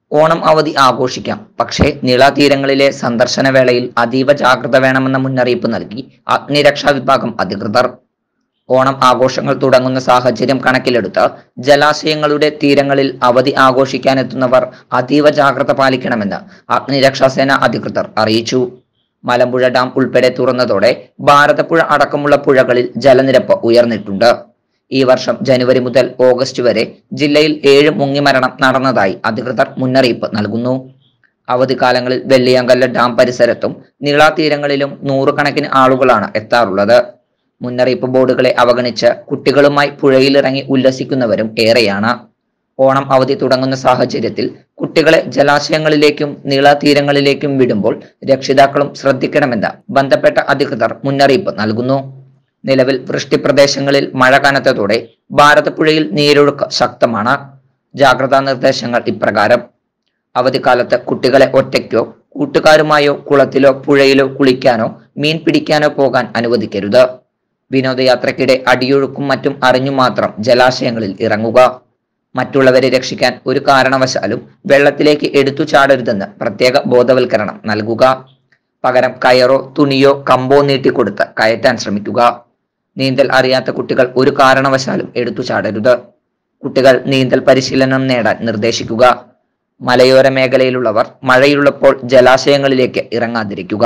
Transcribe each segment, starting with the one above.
ഓണം അവധി ആഘോഷിക്കാം പക്ഷേ നീളാതീരങ്ങളിലെ സന്ദർശന വേളയിൽ അതീവ ജാഗ്രത വേണമെന്ന മുന്നറിയിപ്പ് നൽകി അഗ്നിരക്ഷാ വിഭാഗം അധികൃതർ ഓണം ആഘോഷങ്ങൾ തുടങ്ങുന്ന സാഹചര്യം കണക്കിലെടുത്ത് ജലാശയങ്ങളുടെ തീരങ്ങളിൽ അവധി ആഘോഷിക്കാനെത്തുന്നവർ അതീവ ജാഗ്രത പാലിക്കണമെന്ന് അഗ്നിരക്ഷാസേന അധികൃതർ അറിയിച്ചു മലമ്പുഴ ഡാം ഉൾപ്പെടെ തുറന്നതോടെ ഭാരതപ്പുഴ അടക്കമുള്ള പുഴകളിൽ ജലനിരപ്പ് ഉയർന്നിട്ടുണ്ട് ഈ വർഷം ജനുവരി മുതൽ ഓഗസ്റ്റ് വരെ ജില്ലയിൽ ഏഴ് മുങ്ങിമരണം നടന്നതായി അധികൃതർ മുന്നറിയിപ്പ് നൽകുന്നു അവധിക്കാലങ്ങളിൽ വെള്ളിയങ്കല്ല ഡാം പരിസരത്തും നീളാതീരങ്ങളിലും നൂറുകണക്കിന് ആളുകളാണ് എത്താറുള്ളത് മുന്നറിയിപ്പ് ബോർഡുകളെ അവഗണിച്ച് കുട്ടികളുമായി പുഴയിലിറങ്ങി ഉല്ലസിക്കുന്നവരും ഏറെയാണ് ഓണം അവധി തുടങ്ങുന്ന സാഹചര്യത്തിൽ കുട്ടികളെ ജലാശയങ്ങളിലേക്കും നീളാതീരങ്ങളിലേക്കും വിടുമ്പോൾ രക്ഷിതാക്കളും ശ്രദ്ധിക്കണമെന്ന് ബന്ധപ്പെട്ട അധികൃതർ മുന്നറിയിപ്പ് നൽകുന്നു നിലവിൽ വൃഷ്ടിപ്രദേശങ്ങളിൽ മഴ കനത്തതോടെ ഭാരതപ്പുഴയിൽ നീരൊഴുക്ക് ശക്തമാണ് ജാഗ്രതാ നിർദ്ദേശങ്ങൾ ഇപ്രകാരം അവധിക്കാലത്ത് കുട്ടികളെ ഒറ്റയ്ക്കോ കൂട്ടുകാരുമായോ കുളത്തിലോ പുഴയിലോ കുളിക്കാനോ മീൻ പിടിക്കാനോ പോകാൻ അനുവദിക്കരുത് വിനോദയാത്രയ്ക്കിടെ അടിയൊഴുക്കും മറ്റും അറിഞ്ഞു മാത്രം ജലാശയങ്ങളിൽ ഇറങ്ങുക മറ്റുള്ളവരെ രക്ഷിക്കാൻ ഒരു കാരണവശാലും വെള്ളത്തിലേക്ക് എടുത്തു ചാടരുതെന്ന് പ്രത്യേക ബോധവൽക്കരണം നൽകുക പകരം കയറോ തുണിയോ കമ്പോ നീട്ടിക്കൊടുത്ത് കയറ്റാൻ ശ്രമിക്കുക നീന്തൽ അറിയാത്ത കുട്ടികൾ ഒരു കാരണവശാലും എടുത്തു ചാടരുത് കുട്ടികൾ നീന്തൽ പരിശീലനം നേടാൻ നിർദ്ദേശിക്കുക മലയോര മേഖലയിലുള്ളവർ മഴയുള്ളപ്പോൾ ജലാശയങ്ങളിലേക്ക് ഇറങ്ങാതിരിക്കുക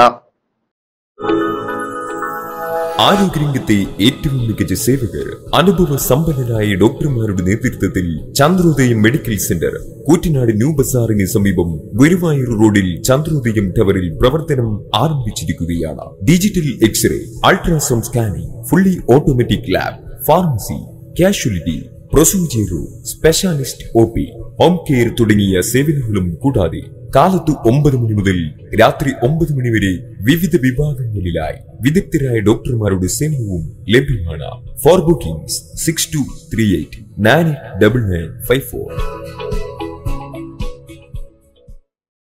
ആരോഗ്യരംഗത്തെ ഏറ്റവും മികച്ച സേവകർ അനുഭവ സമ്പന്നരായ ഡോക്ടർമാരുടെ നേതൃത്വത്തിൽ Chandrodayam medical centre Koottanad new ബസാറിന് സമീപം ഗുരുവായൂർ റോഡിൽ ചന്ദ്രോദയം ടവറിൽ പ്രവർത്തനം ആരംഭിച്ചിരിക്കുകയാണ് digital x-ray ultrasound scanning fully automatic lab pharmacy casualty procedure room specialist O P home care തുടങ്ങിയ സേവനങ്ങളും കൂടാതെ കാലത്ത് ഒമ്പത് മണി മുതൽ രാത്രി ഒമ്പത് മണി വരെ വിവിധ വിഭാഗങ്ങളിലായി വിദഗ്ധരായ ഡോക്ടർമാരുടെ സേവനവും ലഭ്യമാണ് for bookings six two three eight nine double nine five four